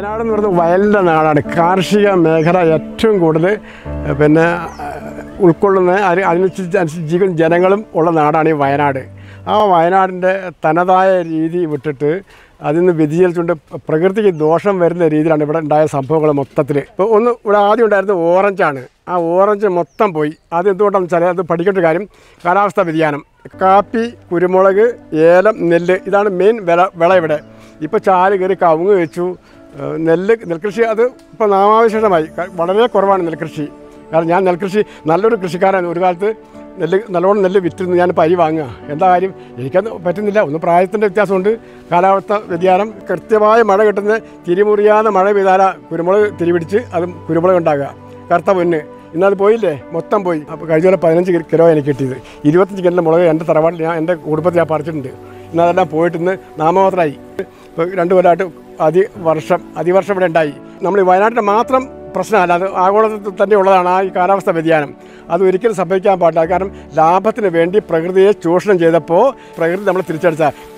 വയനാട് എന്ന് പറയുന്നത് വയലിൻ്റെ നാടാണ് കാർഷിക മേഖല ഏറ്റവും കൂടുതൽ ഏഹ്, പിന്നെ ഏഹ്, ഉൾക്കൊള്ളുന്ന അതിന് അതിനനുസരിച്ച് അനുസരിച്ച് ജീവിക്കുന്ന ജനങ്ങളും ഉള്ള നാടാണ് ഈ വയനാട് ആ വയനാടിൻ്റെ തനതായ രീതി വിട്ടിട്ട് അതിൽ നിന്ന് വ്യതിചലിച്ചുകൊണ്ട് പ്രകൃതിക്ക് ദോഷം വരുന്ന രീതിയിലാണ് ഇവിടെ ഉണ്ടായ സംഭവങ്ങൾ മൊത്തത്തിൽ ഇപ്പോൾ ഒന്ന് ഇവിടെ ആദ്യം ഉണ്ടായിരുന്നത് ഓറഞ്ചാണ് ആ ഓറഞ്ച് മൊത്തം പോയി അത് എന്തുകൊണ്ടാണെന്ന് വെച്ചാൽ അത് പഠിക്കേണ്ട ഒരു കാര്യം കാലാവസ്ഥാ വ്യതിയാനം കാപ്പി കുരുമുളക് ഏലം നെല്ല് ഇതാണ് മെയിൻ വിള വിള ഇവിടെ ഇപ്പോൾ ചാല് കയറി കവുങ്ങ് വെച്ചു ഏഹ് നെല്ല് നെൽകൃഷി അത് ഇപ്പോൾ നാമാവിശേഷമായി ക- വളരെ കുറവാണ് നെൽകൃഷി കാരണം ഞാൻ നെൽകൃഷി നല്ലൊരു കൃഷിക്കാരാണ് ഒരു കാലത്ത് നെല്ല് നല്ലോണം നെല്ല് വിറ്റിരുന്നു ഞാൻ അരി വാങ്ങുക എന്താ കാര്യം എനിക്കത് പറ്റുന്നില്ല ഒന്ന് പ്രായത്തിൻ്റെ വ്യത്യാസമുണ്ട് കാലാവസ്ഥ വ്യതിയാനം കൃത്യമായ മഴ കിട്ടുന്ന തിരിമുറിയാതെ മഴ പെയ്താല കുരുമുളക് തിരിപിടിച്ച് അത് കുരുമുളക് ഉണ്ടാകുക കറുത്ത പൊന്ന് ഇന്നത് പോയില്ലേ മൊത്തം പോയി അപ്പോൾ കഴിഞ്ഞ പോലെ പതിനഞ്ച് കി- കിലോ എനിക്ക് കിട്ടിയത് ഇരുപത്തഞ്ച് കിലോ മുളക് എൻ്റെ തറവാട്ടിൽ ഞാൻ എൻ്റെ കുടുംബത്തിൽ ഞാൻ പറിച്ചിട്ടുണ്ട് ഇന്ന് അതെല്ലാം പോയിട്ട് ഇന്ന് നാമമാത്രമായി ഇപ്പോൾ രണ്ട് കൊല്ലമായിട്ട് അതിവർഷം അതിവർഷം ഇവിടെ ഉണ്ടായി നമ്മൾ ഈ വയനാട്ടിൽ മാത്രം പ്രശ്നമല്ല അത് ആഗോളത്തിൽ തന്നെ ഉള്ളതാണ് ആ ഈ കാലാവസ്ഥ വ്യതിയാനം അത് ഒരിക്കലും സംഭവിക്കാൻ പാടില്ല കാരണം ലാഭത്തിന് വേണ്ടി പ്രകൃതിയെ ചൂഷണം ചെയ്തപ്പോൾ പ്രകൃതി നമ്മൾ തിരിച്ചടിച്ച